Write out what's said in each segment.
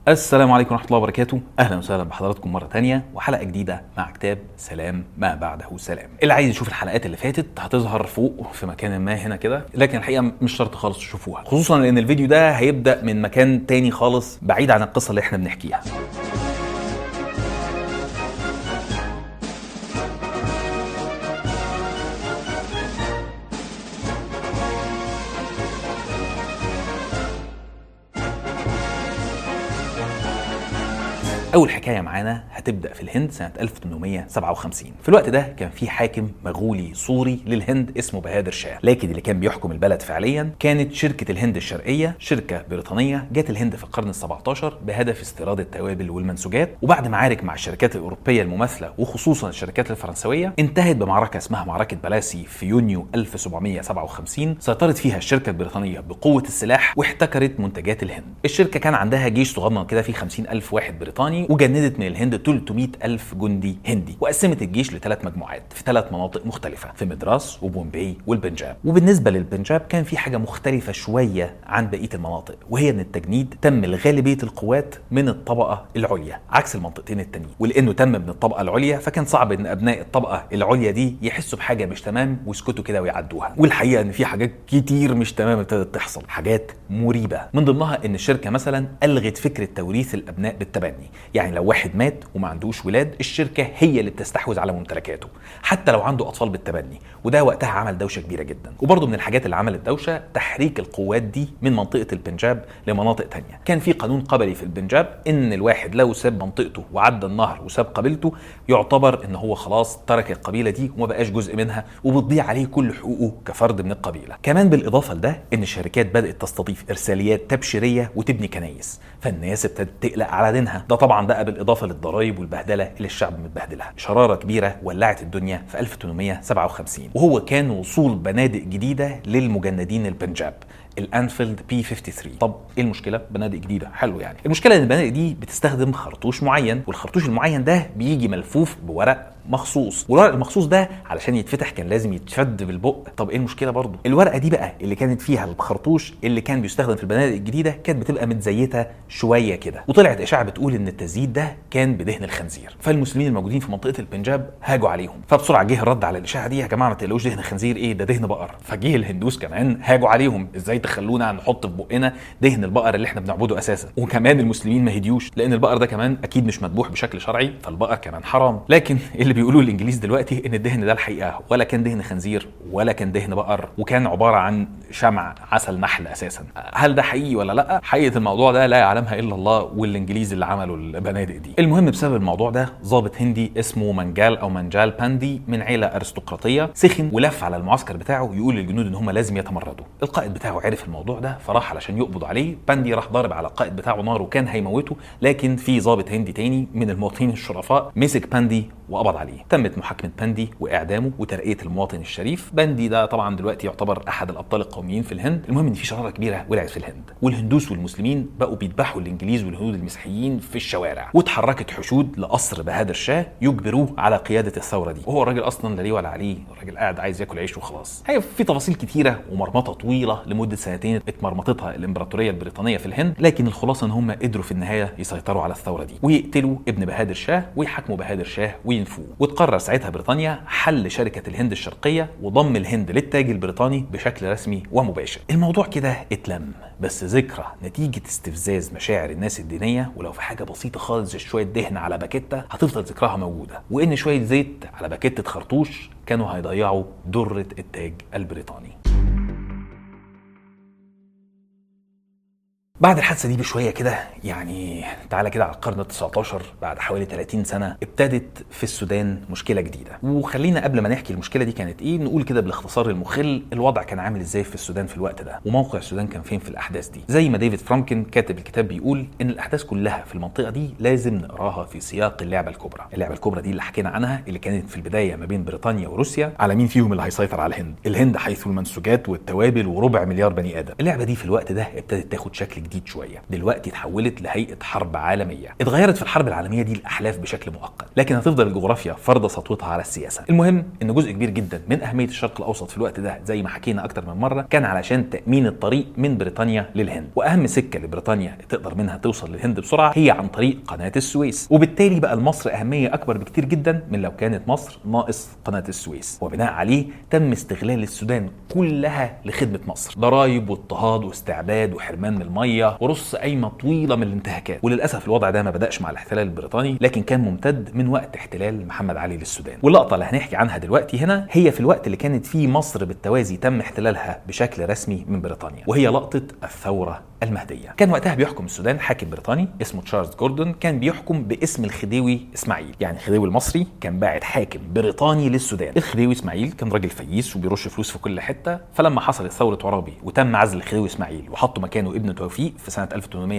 السلام عليكم ورحمة الله وبركاته، أهلا وسهلا بحضراتكم مرة تانية وحلقة جديدة مع كتاب سلام ما بعده سلام. اللي عايز يشوف الحلقات اللي فاتت هتظهر فوق في مكان ما هنا كده، لكن الحقيقة مش شرط خالص تشوفوها، خصوصا لأن الفيديو ده هيبدأ من مكان تاني خالص بعيد عن القصة اللي احنا بنحكيها. اول حكايه معانا هتبدا في الهند سنه 1857 في الوقت ده كان في حاكم مغولي سوري للهند اسمه بهادر شاه لكن اللي كان بيحكم البلد فعليا كانت شركه الهند الشرقيه شركه بريطانيه جت الهند في القرن ال17 بهدف استيراد التوابل والمنسوجات وبعد معارك مع الشركات الاوروبيه المماثله وخصوصا الشركات الفرنسويه انتهت بمعركه اسمها معركه بلاسي في يونيو 1757 سيطرت فيها الشركه البريطانيه بقوه السلاح واحتكرت منتجات الهند الشركه كان عندها جيش صغنن كده فيه 50 الف واحد بريطاني وجندت من الهند 300 ألف جندي هندي وقسمت الجيش لثلاث مجموعات في ثلاث مناطق مختلفة في مدراس وبومبي والبنجاب وبالنسبة للبنجاب كان في حاجة مختلفة شوية عن بقية المناطق وهي أن التجنيد تم لغالبية القوات من الطبقة العليا عكس المنطقتين التانيين ولأنه تم من الطبقة العليا فكان صعب أن أبناء الطبقة العليا دي يحسوا بحاجة مش تمام ويسكتوا كده ويعدوها والحقيقة أن في حاجات كتير مش تمام ابتدت تحصل حاجات مريبة من ضمنها أن الشركة مثلا ألغت فكرة توريث الأبناء بالتبني يعني لو واحد مات وما عندوش ولاد الشركه هي اللي بتستحوذ على ممتلكاته حتى لو عنده اطفال بالتبني وده وقتها عمل دوشه كبيره جدا وبرضه من الحاجات اللي عملت دوشه تحريك القوات دي من منطقه البنجاب لمناطق تانية كان في قانون قبلي في البنجاب ان الواحد لو ساب منطقته وعدى النهر وساب قبيلته يعتبر ان هو خلاص ترك القبيله دي وما بقاش جزء منها وبتضيع عليه كل حقوقه كفرد من القبيله كمان بالاضافه لده ان الشركات بدات تستضيف ارساليات تبشيريه وتبني كنايس فالناس ابتدت تقلق على دينها ده طبعا بقى بالاضافه للضرائب والبهدله اللي الشعب متبهدلها شراره كبيره ولعت الدنيا في 1857 وهو كان وصول بنادق جديده للمجندين البنجاب الانفيلد بي 53 طب ايه المشكله بنادق جديده حلو يعني المشكله ان البنادق دي بتستخدم خرطوش معين والخرطوش المعين ده بيجي ملفوف بورق مخصوص والورق المخصوص ده علشان يتفتح كان لازم يتشد بالبق طب ايه المشكله برضه الورقه دي بقى اللي كانت فيها الخرطوش اللي كان بيستخدم في البنادق الجديده كانت بتبقى متزيته شويه كده وطلعت اشاعه بتقول ان التزييت ده كان بدهن الخنزير فالمسلمين الموجودين في منطقه البنجاب هاجوا عليهم فبسرعه جه الرد على الاشاعه دي يا جماعه ما تقلقوش دهن خنزير ايه ده دهن بقر فجه الهندوس كمان هاجوا عليهم ازاي تخلونا نحط في بقنا دهن البقر اللي احنا بنعبده اساسا وكمان المسلمين ما هديوش لان البقر ده كمان اكيد مش مذبوح بشكل شرعي فالبقر كمان حرام لكن اللي بيقولوه الانجليز دلوقتي ان الدهن ده الحقيقه ولا كان دهن خنزير ولا كان دهن بقر وكان عباره عن شمع عسل نحل اساسا هل ده حقيقي ولا لا حقيقه الموضوع ده لا يعلمها الا الله والانجليز اللي عملوا البنادق دي المهم بسبب الموضوع ده ضابط هندي اسمه منجال او منجال باندي من عيله ارستقراطيه سخن ولف على المعسكر بتاعه يقول للجنود ان هم لازم يتمردوا القائد بتاعه عرف الموضوع ده فراح علشان يقبض عليه باندي راح ضارب على القائد بتاعه نار وكان هيموته لكن في ضابط هندي تاني من المواطنين الشرفاء مسك باندي وقبض عليه تمت محاكمه باندي واعدامه وترقيه المواطن الشريف باندي ده طبعا دلوقتي يعتبر احد الابطال القوميين في الهند المهم ان في شراره كبيره ولعت في الهند والهندوس والمسلمين بقوا بيذبحوا الانجليز والهنود المسيحيين في الشوارع واتحركت حشود لقصر بهادر شاه يجبروه على قياده الثوره دي وهو الراجل اصلا لا ليه ولا عليه الراجل قاعد عايز ياكل عيش وخلاص هي في تفاصيل كتيره ومرمطه طويله لمده سنتين اتمرمطتها الامبراطوريه البريطانيه في الهند لكن الخلاصه ان هم قدروا في النهايه يسيطروا على الثوره دي ويقتلوا ابن بهادر شاه ويحاكموا بهادر شاه وينفوه وتقرر ساعتها بريطانيا حل شركه الهند الشرقيه وضم الهند للتاج البريطاني بشكل رسمي ومباشر الموضوع كده اتلم بس ذكرى نتيجه استفزاز مشاعر الناس الدينيه ولو في حاجه بسيطه خالص زي شويه دهن على باكيته هتفضل ذكراها موجوده وان شويه زيت على باكيته خرطوش كانوا هيضيعوا دره التاج البريطاني بعد الحادثه دي بشويه كده يعني تعالى كده على القرن ال19 بعد حوالي 30 سنه ابتدت في السودان مشكله جديده وخلينا قبل ما نحكي المشكله دي كانت ايه نقول كده بالاختصار المخل الوضع كان عامل ازاي في السودان في الوقت ده وموقع السودان كان فين في الاحداث دي زي ما ديفيد فرانكن كاتب الكتاب بيقول ان الاحداث كلها في المنطقه دي لازم نقراها في سياق اللعبه الكبرى اللعبه الكبرى دي اللي حكينا عنها اللي كانت في البدايه ما بين بريطانيا وروسيا على مين فيهم اللي هيسيطر على الهند الهند حيث المنسوجات والتوابل وربع مليار بني ادم اللعبه دي في الوقت ده ابتدت تاخد شكل جديد جديد شويه دلوقتي اتحولت لهيئه حرب عالميه اتغيرت في الحرب العالميه دي الاحلاف بشكل مؤقت لكن هتفضل الجغرافيا فرض سطوتها على السياسه المهم ان جزء كبير جدا من اهميه الشرق الاوسط في الوقت ده زي ما حكينا اكتر من مره كان علشان تامين الطريق من بريطانيا للهند واهم سكه لبريطانيا تقدر منها توصل للهند بسرعه هي عن طريق قناه السويس وبالتالي بقى لمصر اهميه اكبر بكتير جدا من لو كانت مصر ناقص قناه السويس وبناء عليه تم استغلال السودان كلها لخدمه مصر ضرائب واضطهاد واستعباد وحرمان من الميه ورص قايمه طويله من الانتهاكات وللاسف الوضع ده ما بداش مع الاحتلال البريطاني لكن كان ممتد من وقت احتلال محمد علي للسودان واللقطه اللي هنحكي عنها دلوقتي هنا هي في الوقت اللي كانت فيه مصر بالتوازي تم احتلالها بشكل رسمي من بريطانيا وهي لقطه الثوره المهديه كان وقتها بيحكم السودان حاكم بريطاني اسمه تشارلز جوردون كان بيحكم باسم الخديوي اسماعيل يعني الخديوي المصري كان باعت حاكم بريطاني للسودان الخديوي اسماعيل كان راجل فييس وبيرش فلوس في كل حته فلما حصلت ثوره عرابي وتم عزل الخديوي اسماعيل وحطوا مكانه ابنه توفيق في سنه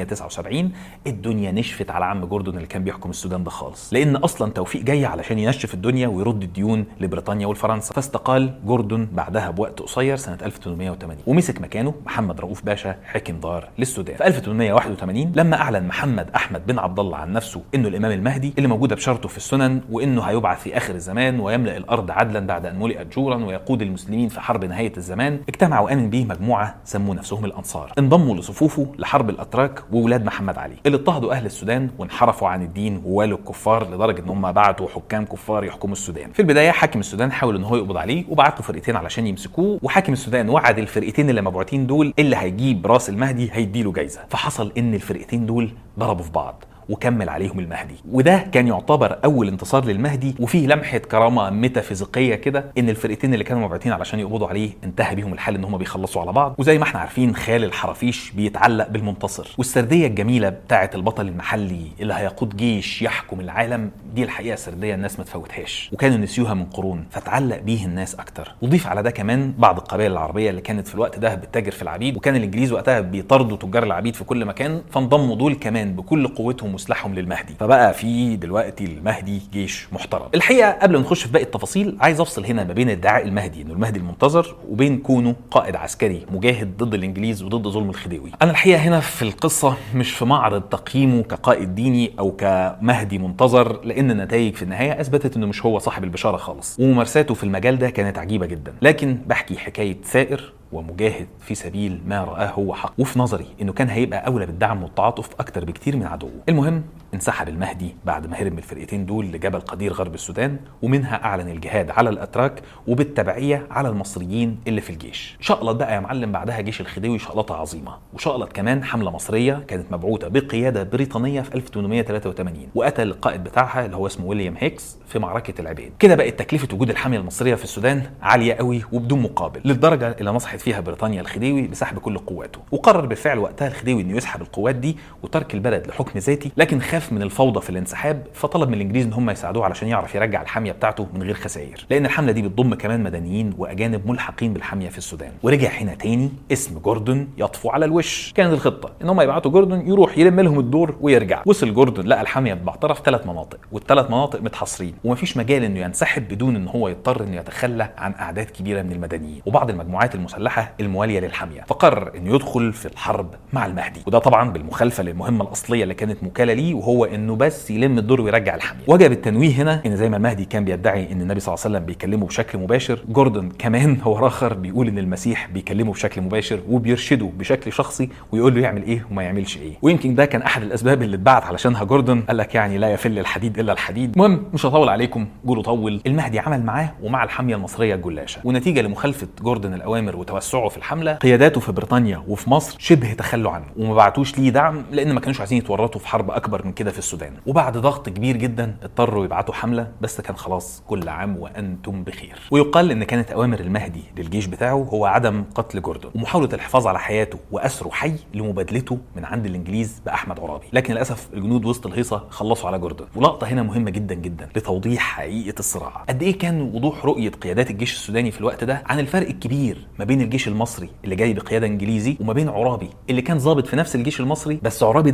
1879 الدنيا نشفت على عم جوردون اللي كان بيحكم السودان ده خالص لان اصلا توفيق جاي علشان ينشف الدنيا ويرد الديون لبريطانيا والفرنسا فاستقال جوردون بعدها بوقت قصير سنه 1880 ومسك مكانه محمد رؤوف باشا حكم دار للسودان في 1881 لما اعلن محمد احمد بن عبد الله عن نفسه انه الامام المهدي اللي موجوده بشرطه في السنن وانه هيبعث في اخر الزمان ويملا الارض عدلا بعد ان ملئت جورا ويقود المسلمين في حرب نهايه الزمان اجتمع وامن به مجموعه سموا نفسهم الانصار انضموا لصفوفه لحرب الاتراك وولاد محمد علي اللي اضطهدوا اهل السودان وانحرفوا عن الدين ووالوا الكفار لدرجه ان هم بعتوا حكام كفار يحكموا السودان في البدايه حاكم السودان حاول ان هو يقبض عليه وبعت له فرقتين علشان يمسكوه وحاكم السودان وعد الفرقتين اللي مبعوتين دول اللي هيجيب راس المهدي هيديله جايزه فحصل ان الفرقتين دول ضربوا في بعض وكمل عليهم المهدي وده كان يعتبر اول انتصار للمهدي وفيه لمحه كرامه ميتافيزيقيه كده ان الفرقتين اللي كانوا مبعوثين علشان يقبضوا عليه انتهى بيهم الحال ان هم بيخلصوا على بعض وزي ما احنا عارفين خال الحرافيش بيتعلق بالمنتصر والسرديه الجميله بتاعه البطل المحلي اللي هيقود جيش يحكم العالم دي الحقيقه سرديه الناس ما تفوتهاش وكانوا نسيوها من قرون فتعلق بيه الناس اكتر وضيف على ده كمان بعض القبائل العربيه اللي كانت في الوقت ده بتتاجر في العبيد وكان الانجليز وقتها بيطاردوا تجار العبيد في كل مكان فانضموا دول كمان بكل قوتهم وسلاحهم للمهدي فبقى في دلوقتي المهدي جيش محترم الحقيقه قبل ما نخش في باقي التفاصيل عايز افصل هنا ما بين ادعاء المهدي انه المهدي المنتظر وبين كونه قائد عسكري مجاهد ضد الانجليز وضد ظلم الخديوي انا الحقيقه هنا في القصه مش في معرض تقييمه كقائد ديني او كمهدي منتظر لان النتائج في النهايه اثبتت انه مش هو صاحب البشاره خالص وممارساته في المجال ده كانت عجيبه جدا لكن بحكي حكايه ثائر ومجاهد في سبيل ما رآه هو حق وفي نظري انه كان هيبقى اولى بالدعم والتعاطف اكتر بكتير من عدوه المهم انسحب المهدي بعد ما هرب من الفرقتين دول لجبل قدير غرب السودان ومنها اعلن الجهاد على الاتراك وبالتبعيه على المصريين اللي في الجيش شقلط بقى يا معلم بعدها جيش الخديوي شقلطه عظيمه وشقلط كمان حمله مصريه كانت مبعوثه بقياده بريطانيه في 1883 وقتل القائد بتاعها اللي هو اسمه ويليام هيكس في معركه العبيد كده بقت تكلفه وجود الحمله المصريه في السودان عاليه قوي وبدون مقابل للدرجه اللي نصحت فيها بريطانيا الخديوي بسحب كل قواته وقرر بالفعل وقتها الخديوي انه يسحب القوات دي وترك البلد لحكم ذاتي لكن خاف من الفوضى في الانسحاب فطلب من الانجليز ان هم يساعدوه علشان يعرف يرجع الحاميه بتاعته من غير خسائر لان الحمله دي بتضم كمان مدنيين واجانب ملحقين بالحاميه في السودان ورجع هنا تاني اسم جوردون يطفو على الوش كانت الخطه ان هم يبعتوا جوردون يروح يلم لهم الدور ويرجع وصل جوردون لقى الحاميه متبعتره في ثلاث مناطق والثلاث مناطق متحاصرين ومفيش مجال انه ينسحب بدون ان هو يضطر انه يتخلى عن اعداد كبيره من المدنيين وبعض المجموعات المسلحه المواليه للحاميه فقرر انه يدخل في الحرب مع المهدي وده طبعا بالمخالفه للمهمه الاصليه اللي كانت موكله ليه وهو انه بس يلم الدور ويرجع الحاميه وجب التنويه هنا ان زي ما المهدي كان بيدعي ان النبي صلى الله عليه وسلم بيكلمه بشكل مباشر جوردن كمان هو اخر بيقول ان المسيح بيكلمه بشكل مباشر وبيرشده بشكل شخصي ويقول له يعمل ايه وما يعملش ايه ويمكن ده كان احد الاسباب اللي اتبعت علشانها جوردن قال لك يعني لا يفل الحديد الا الحديد المهم مش هطول عليكم قولوا طول المهدي عمل معاه ومع الحاميه المصريه الجلاشه ونتيجه لمخالفه جوردن الاوامر وتوسعه في الحمله قياداته في بريطانيا وفي مصر شبه تخلوا عنه وما بعتوش ليه دعم لان ما كانوش عايزين يتورطوا في حرب اكبر من كده في السودان وبعد ضغط كبير جدا اضطروا يبعتوا حمله بس كان خلاص كل عام وانتم بخير ويقال ان كانت اوامر المهدي للجيش بتاعه هو عدم قتل جوردن ومحاوله الحفاظ على حياته واسره حي لمبادلته من عند الانجليز باحمد عرابي لكن للاسف الجنود وسط الهيصه خلصوا على جوردن ولقطه هنا مهمه جدا جدا لتوضيح حقيقه الصراع قد ايه كان وضوح رؤيه قيادات الجيش السوداني في الوقت ده عن الفرق الكبير ما بين الجيش المصري اللي جاي بقياده انجليزي وما بين عرابي اللي كان ضابط في نفس الجيش المصري بس عرابي ده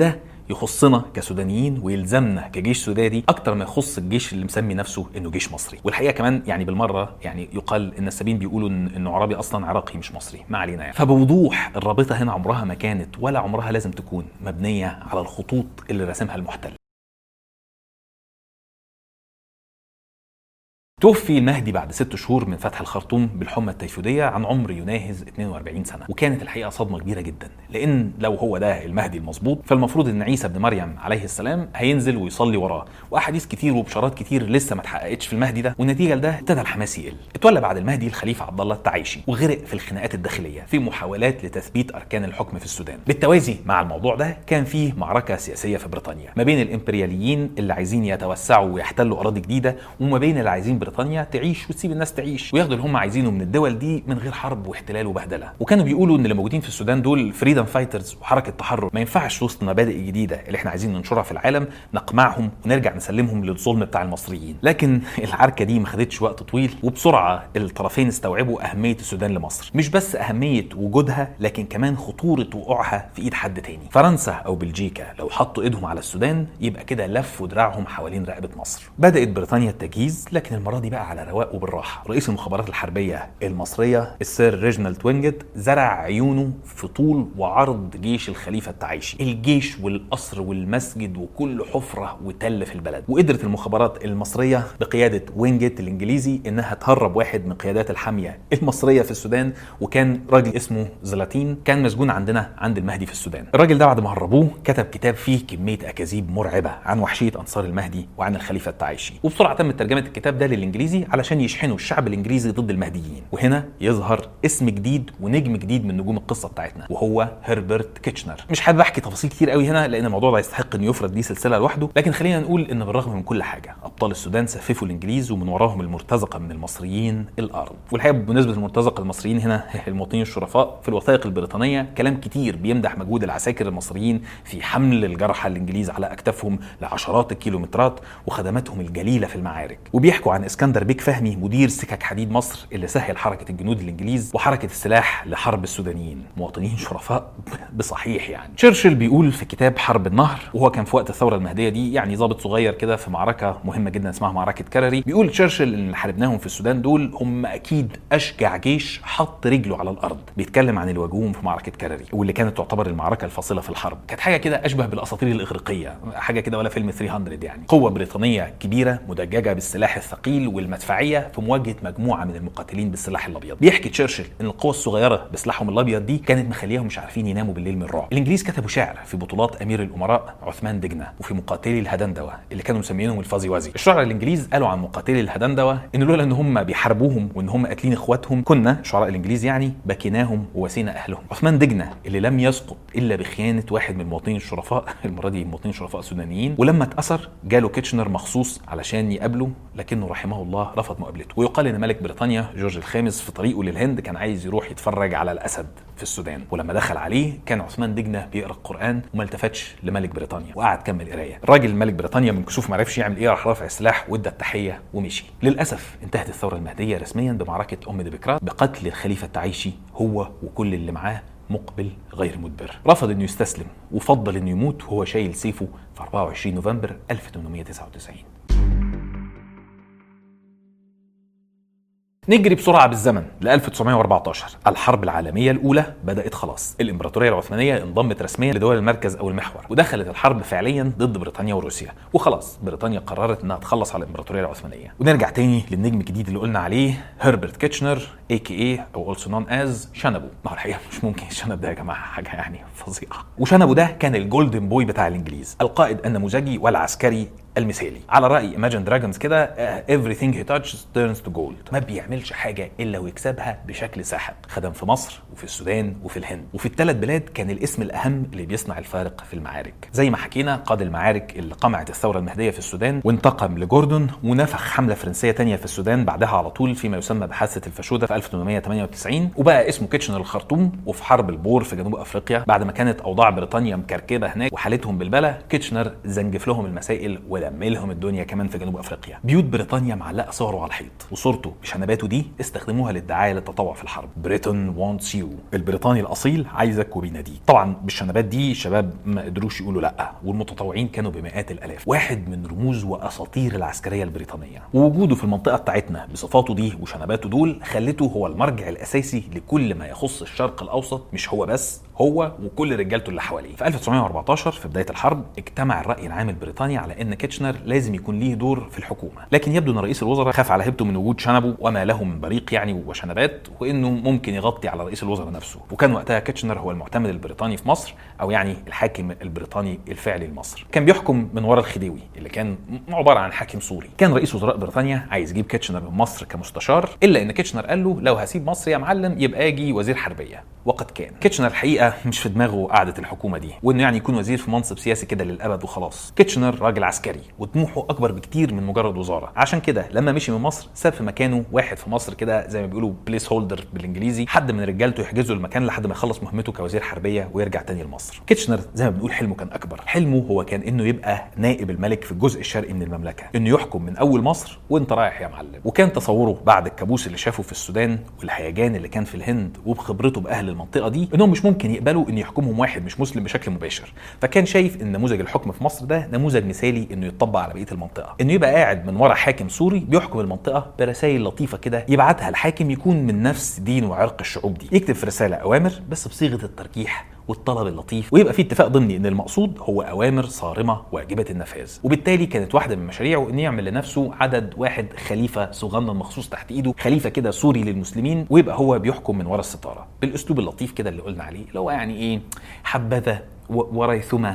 يخصنا كسودانيين ويلزمنا كجيش سوداني اكتر ما يخص الجيش اللي مسمي نفسه انه جيش مصري والحقيقه كمان يعني بالمره يعني يقال ان السبين بيقولوا ان انه عربي اصلا عراقي مش مصري ما علينا يعني فبوضوح الرابطه هنا عمرها ما كانت ولا عمرها لازم تكون مبنيه على الخطوط اللي رسمها المحتل توفي المهدي بعد ست شهور من فتح الخرطوم بالحمى التيفوديه عن عمر يناهز 42 سنه وكانت الحقيقه صدمه كبيره جدا لان لو هو ده المهدي المظبوط فالمفروض ان عيسى بن مريم عليه السلام هينزل ويصلي وراه واحاديث كتير وبشارات كتير لسه ما اتحققتش في المهدي ده والنتيجه لده ابتدى الحماس يقل اتولى بعد المهدي الخليفه عبد الله التعيشي وغرق في الخناقات الداخليه في محاولات لتثبيت اركان الحكم في السودان بالتوازي مع الموضوع ده كان فيه معركه سياسيه في بريطانيا ما بين الامبرياليين اللي عايزين يتوسعوا ويحتلوا اراضي جديده وما بين اللي عايزين بريطانيا تعيش وتسيب الناس تعيش وياخدوا اللي هم عايزينه من الدول دي من غير حرب واحتلال وبهدله وكانوا بيقولوا ان اللي موجودين في السودان دول فريدم فايترز وحركه تحرر ما ينفعش وسط مبادئ جديده اللي احنا عايزين ننشرها في العالم نقمعهم ونرجع نسلمهم للظلم بتاع المصريين لكن العركه دي ما خدتش وقت طويل وبسرعه الطرفين استوعبوا اهميه السودان لمصر مش بس اهميه وجودها لكن كمان خطوره وقوعها في ايد حد تاني فرنسا او بلجيكا لو حطوا ايدهم على السودان يبقى كده لفوا دراعهم حوالين رقبه مصر بدات بريطانيا التجهيز لكن المره دي بقى على رواق وبالراحه رئيس المخابرات الحربيه المصريه السير ريجنالد وينجت زرع عيونه في طول وعرض جيش الخليفه التعيشي الجيش والقصر والمسجد وكل حفره وتل في البلد وقدرت المخابرات المصريه بقياده وينجت الانجليزي انها تهرب واحد من قيادات الحاميه المصريه في السودان وكان راجل اسمه زلاتين كان مسجون عندنا عند المهدي في السودان الراجل ده بعد ما هربوه كتب كتاب فيه كميه اكاذيب مرعبه عن وحشيه انصار المهدي وعن الخليفه التعيشي وبسرعه تم ترجمه الكتاب ده للانجليزي علشان يشحنوا الشعب الانجليزي ضد المهديين وهنا يظهر اسم جديد ونجم جديد من نجوم القصه بتاعتنا وهو هربرت كيتشنر مش حابب احكي تفاصيل كتير قوي هنا لان الموضوع ده يستحق انه يفرد ليه سلسله لوحده لكن خلينا نقول ان بالرغم من كل حاجه ابطال السودان سففوا الانجليز ومن وراهم المرتزقه من المصريين الارض والحقيقه بمناسبه المرتزقه المصريين هنا المواطنين الشرفاء في الوثائق البريطانيه كلام كتير بيمدح مجهود العساكر المصريين في حمل الجرحى الانجليز على اكتافهم لعشرات الكيلومترات وخدماتهم الجليله في المعارك وبيحكوا عن اسكندر بيك فهمي مدير سكك حديد مصر اللي سهل حركه الجنود الانجليز وحركه السلاح لحرب السودانيين مواطنين شرفاء بصحيح يعني تشرشل بيقول في كتاب حرب النهر وهو كان في وقت الثوره المهديه دي يعني ضابط صغير كده في معركه مهمه جدا اسمها معركه كرري بيقول تشرشل ان اللي حاربناهم في السودان دول هم اكيد اشجع جيش حط رجله على الارض بيتكلم عن اللي واجهوهم في معركه كرري واللي كانت تعتبر المعركه الفاصله في الحرب كانت حاجه كده اشبه بالاساطير الاغريقيه حاجه كده ولا فيلم 300 يعني قوه بريطانيه كبيره مدججه بالسلاح الثقيل والمدفعيه في مواجهه مجموعه من المقاتلين بالسلاح الابيض بيحكي تشرشل ان القوه الصغيره بسلاحهم الابيض دي كانت مخليهم مش عارفين يناموا بالليل من الرعب الانجليز كتبوا شعر في بطولات امير الامراء عثمان دجنه وفي مقاتلي الهدندوه اللي كانوا مسمينهم الفازيوازي الشعراء الانجليز قالوا عن مقاتلي الهدندوه ان لولا ان هم بيحاربوهم وان هم قاتلين اخواتهم كنا شعراء الانجليز يعني بكيناهم وواسينا اهلهم عثمان دجنه اللي لم يسقط الا بخيانه واحد من المواطنين الشرفاء المره دي مواطنين شرفاء سودانيين ولما اتاثر جاله كيتشنر مخصوص علشان يقابله لكنه رحمه الله رفض مقابلته ويقال ان ملك بريطانيا جورج الخامس في طريقه للهند كان عايز يروح يتفرج على الاسد في السودان ولما دخل عليه كان عثمان دجنه بيقرا القران وما التفتش لملك بريطانيا وقعد كمل قرايه الراجل ملك بريطانيا من كسوف ما عرفش يعمل ايه راح رافع السلاح وادى التحيه ومشي للاسف انتهت الثوره المهديه رسميا بمعركه ام دبكرات بقتل الخليفه التعيشي هو وكل اللي معاه مقبل غير مدبر رفض انه يستسلم وفضل انه يموت وهو شايل سيفه في 24 نوفمبر 1899 نجري بسرعة بالزمن ل 1914 الحرب العالمية الأولى بدأت خلاص الإمبراطورية العثمانية انضمت رسميا لدول المركز أو المحور ودخلت الحرب فعليا ضد بريطانيا وروسيا وخلاص بريطانيا قررت إنها تخلص على الإمبراطورية العثمانية ونرجع تاني للنجم الجديد اللي قلنا عليه هربرت كيتشنر اي كي اي او also known از شنبو ما هو الحقيقة مش ممكن الشنب ده يا جماعة حاجة يعني فظيعة وشنبو ده كان الجولدن بوي بتاع الإنجليز القائد النموذجي والعسكري المثالي على راي ايماجن دراجونز كده everything he touches turns to gold ما بيعملش حاجه الا ويكسبها بشكل ساحق خدم في مصر وفي السودان وفي الهند وفي الثلاث بلاد كان الاسم الاهم اللي بيصنع الفارق في المعارك زي ما حكينا قاد المعارك اللي قمعت الثوره المهديه في السودان وانتقم لجوردون ونفخ حمله فرنسيه تانية في السودان بعدها على طول فيما يسمى بحادثه الفاشوده في 1898 وبقى اسمه كيتشنر الخرطوم وفي حرب البور في جنوب افريقيا بعد ما كانت اوضاع بريطانيا مكركبه هناك وحالتهم بالبلا كيتشنر زنجف لهم المسائل ولا ودملهم الدنيا كمان في جنوب افريقيا بيوت بريطانيا معلقه صوره على الحيط وصورته بشنباته دي استخدموها للدعايه للتطوع في الحرب بريتون وانتس يو البريطاني الاصيل عايزك وبيناديك طبعا بالشنبات دي الشباب ما قدروش يقولوا لا والمتطوعين كانوا بمئات الالاف واحد من رموز واساطير العسكريه البريطانيه ووجوده في المنطقه بتاعتنا بصفاته دي وشنباته دول خلته هو المرجع الاساسي لكل ما يخص الشرق الاوسط مش هو بس هو وكل رجالته اللي حواليه في 1914 في بدايه الحرب اجتمع الراي العام البريطاني على ان كيتشنر لازم يكون ليه دور في الحكومه لكن يبدو ان رئيس الوزراء خاف على هيبته من وجود شنبه وما له من بريق يعني وشنبات وانه ممكن يغطي على رئيس الوزراء نفسه وكان وقتها كيتشنر هو المعتمد البريطاني في مصر او يعني الحاكم البريطاني الفعلي لمصر كان بيحكم من ورا الخديوي اللي كان عباره عن حاكم سوري كان رئيس وزراء بريطانيا عايز يجيب كيتشنر من مصر كمستشار الا ان كيتشنر قال له لو هسيب مصر يا معلم يبقى اجي وزير حربيه وقد كان كيتشنر الحقيقه مش في دماغه قعده الحكومه دي وانه يعني يكون وزير في منصب سياسي كده للابد وخلاص كيتشنر راجل عسكري وطموحه اكبر بكتير من مجرد وزاره عشان كده لما مشي من مصر ساب في مكانه واحد في مصر كده زي ما بيقولوا بليس هولدر بالانجليزي حد من رجالته يحجزوا المكان لحد ما يخلص مهمته كوزير حربيه ويرجع تاني لمصر كيتشنر زي ما بنقول حلمه كان اكبر حلمه هو كان انه يبقى نائب الملك في الجزء الشرقي من المملكه انه يحكم من اول مصر وانت رايح يا معلم وكان تصوره بعد الكابوس اللي شافه في السودان والهيجان اللي كان في الهند وبخبرته باهل المنطقه دي انهم مش ممكن يقبلوا ان يحكمهم واحد مش مسلم بشكل مباشر فكان شايف ان نموذج الحكم في مصر ده نموذج مثالي انه يتطبق على بقيه المنطقه انه يبقى قاعد من ورا حاكم سوري بيحكم المنطقه برسائل لطيفه كده يبعتها الحاكم يكون من نفس دين وعرق الشعوب دي يكتب في رساله اوامر بس بصيغه الترجيح والطلب اللطيف ويبقى في اتفاق ضمني ان المقصود هو اوامر صارمه واجبه النفاذ وبالتالي كانت واحده من مشاريعه انه يعمل لنفسه عدد واحد خليفه صغنن مخصوص تحت ايده خليفه كده سوري للمسلمين ويبقى هو بيحكم من ورا الستاره بالاسلوب اللطيف كده اللي قلنا عليه اللي هو يعني ايه حبذا وريثما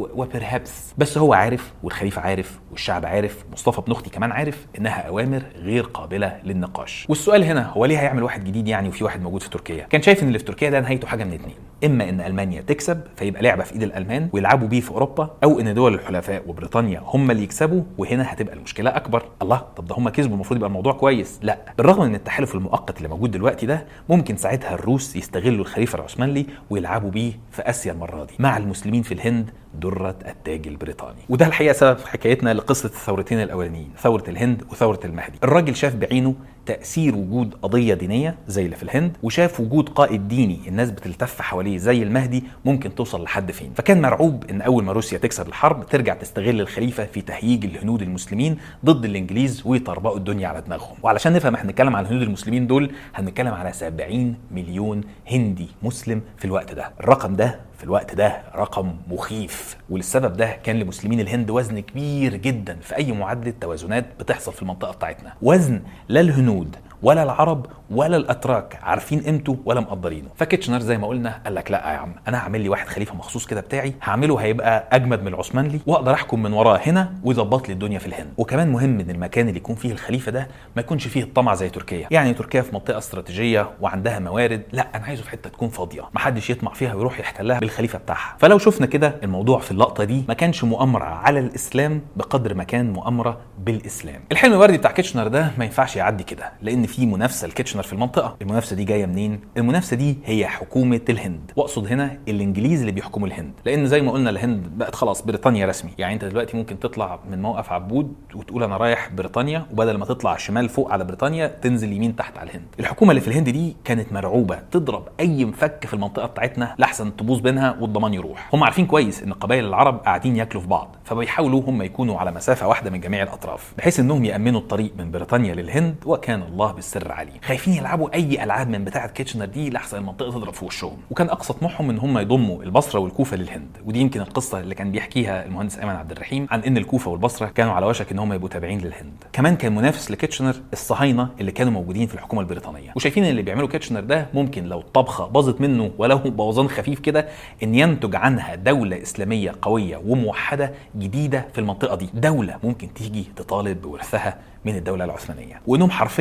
وبرهابس بس هو عارف والخليفه عارف والشعب عارف مصطفى بن اختي كمان عارف انها اوامر غير قابله للنقاش والسؤال هنا هو ليه هيعمل واحد جديد يعني وفي واحد موجود في تركيا كان شايف ان اللي في تركيا ده نهايته حاجه من اتنين اما ان المانيا تكسب فيبقى لعبه في ايد الالمان ويلعبوا بيه في اوروبا او ان دول الحلفاء وبريطانيا هم اللي يكسبوا وهنا هتبقى المشكله اكبر الله طب ده هم كسبوا المفروض يبقى الموضوع كويس لا بالرغم من التحالف المؤقت اللي موجود دلوقتي ده ممكن ساعتها الروس يستغلوا الخليفه العثماني ويلعبوا بيه في اسيا المره دي مع المسلمين في الهند درة التاج البريطاني وده الحقيقة سبب حكايتنا لقصة الثورتين الأولانيين ثورة الهند وثورة المهدي الراجل شاف بعينه تأثير وجود قضية دينية زي اللي في الهند وشاف وجود قائد ديني الناس بتلتف حواليه زي المهدي ممكن توصل لحد فين فكان مرعوب ان اول ما روسيا تكسب الحرب ترجع تستغل الخليفة في تهييج الهنود المسلمين ضد الانجليز ويطربقوا الدنيا على دماغهم وعلشان نفهم احنا هنتكلم على الهنود المسلمين دول هنتكلم على 70 مليون هندي مسلم في الوقت ده الرقم ده في الوقت ده رقم مخيف وللسبب ده كان لمسلمين الهند وزن كبير جدا في اي معادله توازنات بتحصل في المنطقه بتاعتنا وزن لا الهنود ولا العرب ولا الاتراك عارفين قيمته ولا مقدرينه فكيتشنر زي ما قلنا قال لك لا يا عم انا هعمل لي واحد خليفه مخصوص كده بتاعي هعمله هيبقى اجمد من العثمانلي واقدر احكم من وراه هنا ويظبط لي الدنيا في الهند وكمان مهم ان المكان اللي يكون فيه الخليفه ده ما يكونش فيه الطمع زي تركيا يعني تركيا في منطقه استراتيجيه وعندها موارد لا انا عايزه في حته تكون فاضيه ما حدش يطمع فيها ويروح يحتلها بالخليفه بتاعها فلو شفنا كده الموضوع في اللقطه دي ما كانش مؤامره على الاسلام بقدر ما كان مؤامره بالاسلام الحلم الوردي بتاع كيتشنر ده ما ينفعش يعدي كده لان في منافسه لكيتشنر في المنطقه المنافسه دي جايه منين المنافسه دي هي حكومه الهند واقصد هنا الانجليز اللي بيحكموا الهند لان زي ما قلنا الهند بقت خلاص بريطانيا رسمي يعني انت دلوقتي ممكن تطلع من موقف عبود وتقول انا رايح بريطانيا وبدل ما تطلع شمال فوق على بريطانيا تنزل يمين تحت على الهند الحكومه اللي في الهند دي كانت مرعوبه تضرب اي مفك في المنطقه بتاعتنا لاحسن تبوظ بينها والضمان يروح هم عارفين كويس ان قبائل العرب قاعدين ياكلوا في بعض فبيحاولوا هم يكونوا على مسافه واحده من جميع الاطراف بحيث انهم يامنوا الطريق من بريطانيا للهند وكان الله بالسر عليم خايفين يلعبوا اي العاب من بتاعه كيتشنر دي لاحسن المنطقه تضرب في وشهم وكان اقصى طموحهم ان هم يضموا البصره والكوفه للهند ودي يمكن القصه اللي كان بيحكيها المهندس ايمن عبد الرحيم عن ان الكوفه والبصره كانوا على وشك ان هم يبقوا تابعين للهند كمان كان منافس لكيتشنر الصهاينه اللي كانوا موجودين في الحكومه البريطانيه وشايفين ان اللي بيعملوا كيتشنر ده ممكن لو الطبخه باظت منه ولو بوظان خفيف كده ان ينتج عنها دوله اسلاميه قويه وموحده جديده في المنطقه دي دوله ممكن تيجي تطالب بورثها من الدوله العثمانيه وانهم حرفيا قالوا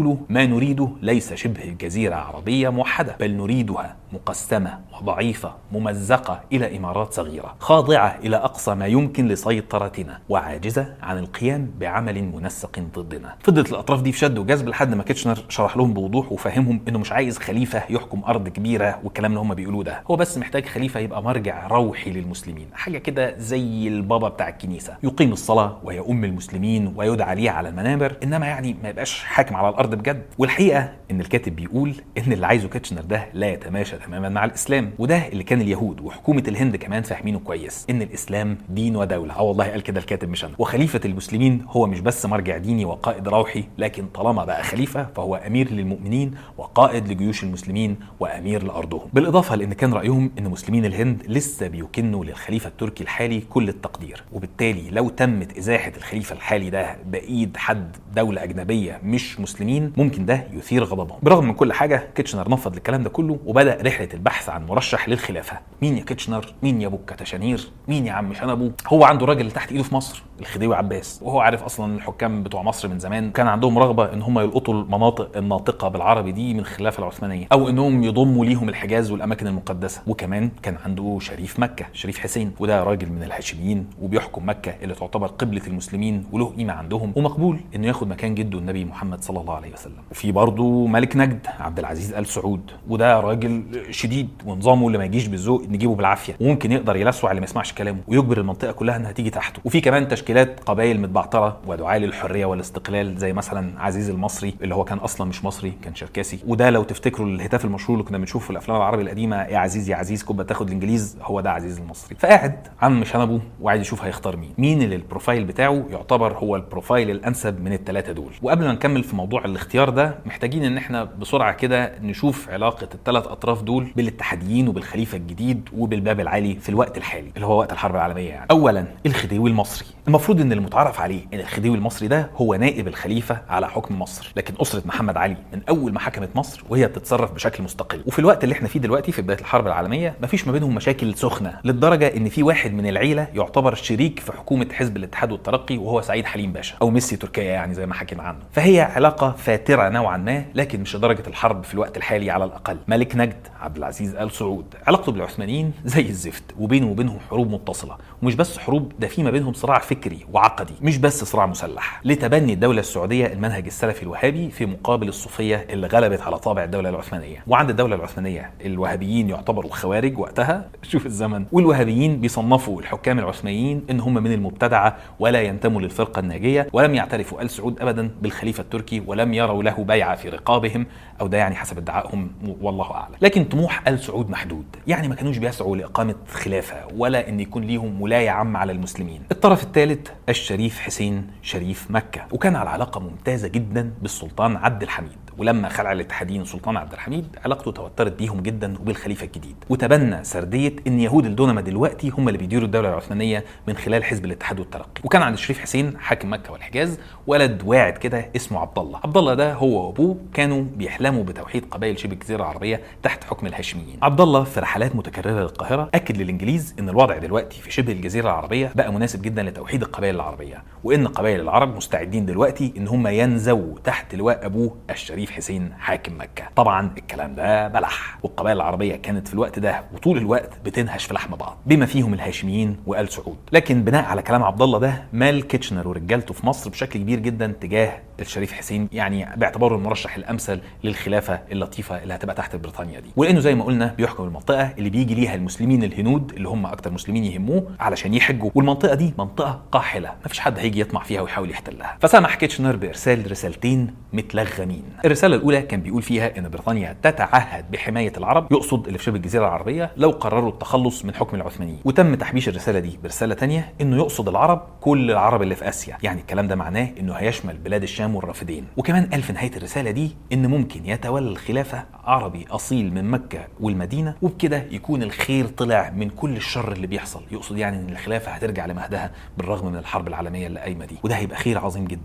قالوا له ما نريده ليس شبه جزيره عربيه موحده بل نريدها مقسمه وضعيفه ممزقه الى امارات صغيره خاضعه الى اقصى ما يمكن لسيطرتنا وعاجزه عن القيام بعمل منسق ضدنا فضلت الاطراف دي في شد وجذب لحد ما كيتشنر شرح لهم بوضوح وفهمهم انه مش عايز خليفه يحكم ارض كبيره والكلام اللي هم بيقولوه ده هو بس محتاج خليفه يبقى مرجع روحي للمسلمين حاجه كده زي البابا بتاع الكنيسه يقيم الصلاه ويؤم المسلمين ويدعى ليه على المنابر انما يعني ما يبقاش حاكم على الارض بجد والحقيقه ان الكاتب بيقول ان اللي عايزه كيتشنر ده لا يتماشى تماما مع الاسلام وده اللي كان اليهود وحكومه الهند كمان فاهمينه كويس ان الاسلام دين ودوله اه والله قال كده الكاتب مش انا وخليفه المسلمين هو مش بس مرجع ديني وقائد روحي لكن طالما بقى خليفه فهو امير للمؤمنين وقائد لجيوش المسلمين وامير لارضهم بالاضافه لان كان رايهم ان مسلمين الهند لسه بيكنوا للخليفه التركي الحالي كل التقدير وبالتالي لو تمت ازاحه الخليفه الحالي ده بايد حد دوله اجنبيه مش مسلمين ممكن ده يثير غضبهم برغم من كل حاجه كيتشنر نفض الكلام ده كله وبدا رحله البحث عن مرشح للخلافه مين يا كيتشنر مين يا ابو الكتشانير مين يا عم شنبو هو عنده راجل تحت ايده في مصر الخديوي عباس وهو عارف اصلا الحكام بتوع مصر من زمان كان عندهم رغبه ان هم يلقطوا المناطق الناطقه بالعربي دي من الخلافه العثمانيه او انهم يضموا ليهم الحجاز والاماكن المقدسه وكمان كان عنده شريف مكه شريف حسين وده راجل من الهاشميين وبيحكم مكه اللي تعتبر قبله المسلمين وله قيمه عندهم ومقبول انه ياخد مكان جده النبي محمد صلى الله عليه وسلم وفي برضه ملك نجد عبد العزيز ال سعود وده راجل شديد ونظامه اللي ما يجيش بالذوق نجيبه بالعافيه وممكن يقدر يلسع اللي ما يسمعش كلامه ويجبر المنطقه كلها انها تيجي تحته وفي كمان تشكيلات قبائل متبعتره ودعاة للحريه والاستقلال زي مثلا عزيز المصري اللي هو كان اصلا مش مصري كان شركاسي وده لو تفتكروا الهتاف المشهور اللي كنا بنشوفه في الافلام العربي القديمه يا عزيز يا عزيز كوبا تاخد الانجليز هو ده عزيز المصري فقاعد عم شنبه وقاعد يشوف هيختار مين مين اللي البروفايل بتاعه يعتبر هو البروفايل الانسب من الثلاثه دول وقبل ما نكمل في موضوع الاختيار ده محتاجين ان احنا بسرعه كده نشوف علاقه الثلاث اطراف دول بالاتحاديين وبالخليفه الجديد وبالباب العالي في الوقت الحالي اللي هو وقت الحرب العالميه يعني اولا الخديوي المصري المفروض ان المتعارف عليه ان الخديوي المصري ده هو نائب الخليفه على حكم مصر لكن اسره محمد علي من اول ما حكمت مصر وهي بتتصرف بشكل مستقل وفي الوقت اللي احنا فيه دلوقتي في بدايه الحرب العالميه مفيش ما بينهم مشاكل سخنه للدرجه ان في واحد من العيله يعتبر شريك في حكومه حزب الاتحاد والترقي وهو سعيد حليم باشا او ميسي تركيا يعني زي ما حكينا عنه فهي علاقه فاتره نوعا ما لكن مش لدرجه الحرب في الوقت الحالي على الاقل ملك نجد عبد العزيز ال سعود علاقته بالعثمانيين زي الزفت وبينه وبينهم حروب متصله ومش بس حروب ده في ما بينهم صراع فكري وعقدي مش بس صراع مسلح لتبني الدوله السعوديه المنهج السلفي الوهابي في مقابل الصوفيه اللي غلبت على طابع الدوله العثمانيه وعند الدوله العثمانيه الوهابيين يعتبروا خوارج وقتها شوف الزمن والوهابيين بيصنفوا الحكام العثمانيين ان هم من المبتدعه ولا ينتموا للفرقه الناجيه ولم يعترفوا ال سعود ابدا بالخليفه التركي ولم يروا له بيعه في رقابهم او ده يعني حسب ادعائهم والله اعلم لكن طموح ال سعود محدود يعني ما كانوش بيسعوا لاقامه خلافه ولا ان يكون ليهم ولايه عامه على المسلمين الطرف الثالث الشريف حسين شريف مكه وكان على علاقه ممتازه جدا بالسلطان عبد الحميد ولما خلع الاتحاديين سلطان عبد الحميد علاقته توترت بيهم جدا وبالخليفه الجديد وتبنى سرديه ان يهود الدونما دلوقتي هم اللي بيديروا الدوله العثمانيه من خلال حزب الاتحاد والترقي وكان عند الشريف حسين حاكم مكه والحجاز ولد واعد كده اسمه عبد الله عبد الله ده هو وابوه كانوا بيحلموا بتوحيد قبائل شبه الجزيره العربيه تحت حكم الهاشميين عبد الله في رحلات متكرره للقاهره اكد للانجليز ان الوضع دلوقتي في شبه الجزيره العربيه بقى مناسب جدا لتوحيد القبائل العربيه وان قبائل العرب مستعدين دلوقتي ان هم ينزووا تحت لواء ابوه الشريف حسين حاكم مكه طبعا الكلام ده بلح والقبائل العربيه كانت في الوقت ده وطول الوقت بتنهش في لحم بعض بما فيهم الهاشميين وال سعود لكن بناء على كلام عبد الله ده مال كيتشنر ورجالته في مصر بشكل كبير جدا تجاه الشريف حسين يعني باعتباره المرشح الامثل للخلافه اللطيفه اللي هتبقى تحت بريطانيا دي ولانه زي ما قلنا بيحكم المنطقه اللي بيجي ليها المسلمين الهنود اللي هم اكتر مسلمين يهموه علشان يحجوا والمنطقه دي منطقه قاحله مفيش حد هيجي يطمع فيها ويحاول يحتلها فسمح كيتشنر بارسال رسالتين متلغمين الرساله الاولى كان بيقول فيها ان بريطانيا تتعهد بحمايه العرب يقصد اللي في شبه الجزيره العربيه لو قرروا التخلص من حكم العثمانيين وتم تحبيش الرساله دي برساله تانية انه يقصد العرب كل العرب اللي في اسيا يعني الكلام ده معناه انه هيشمل بلاد الشام والرافدين وكمان قال في نهايه الرساله دي ان ممكن يتولى الخلافه عربي اصيل من مكه والمدينه وبكده يكون الخير طلع من كل الشر اللي بيحصل يقصد يعني ان الخلافه هترجع لمهدها بالرغم من الحرب العالميه اللي قايمه دي وده هيبقى خير عظيم جدا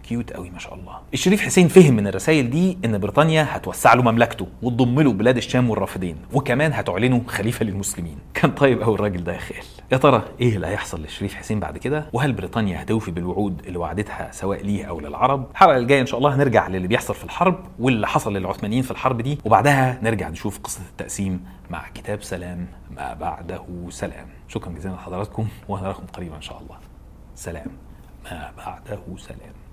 كيوت قوي ما شاء الله الشريف حسين فهم من الرسائل دي ان بريطانيا هتوسع له مملكته وتضم له بلاد الشام والرافدين وكمان هتعلنه خليفه للمسلمين كان طيب قوي الراجل ده يا خال يا ترى ايه اللي هيحصل للشريف حسين بعد كده وهل بريطانيا هتوفي بالوعود اللي وعدتها سواء ليه او للعرب الحلقه الجايه ان شاء الله هنرجع للي بيحصل في الحرب واللي حصل للعثمانيين في الحرب دي وبعدها نرجع نشوف قصه التقسيم مع كتاب سلام ما بعده سلام شكرا جزيلا لحضراتكم وانا اراكم قريبا ان شاء الله سلام ما بعده سلام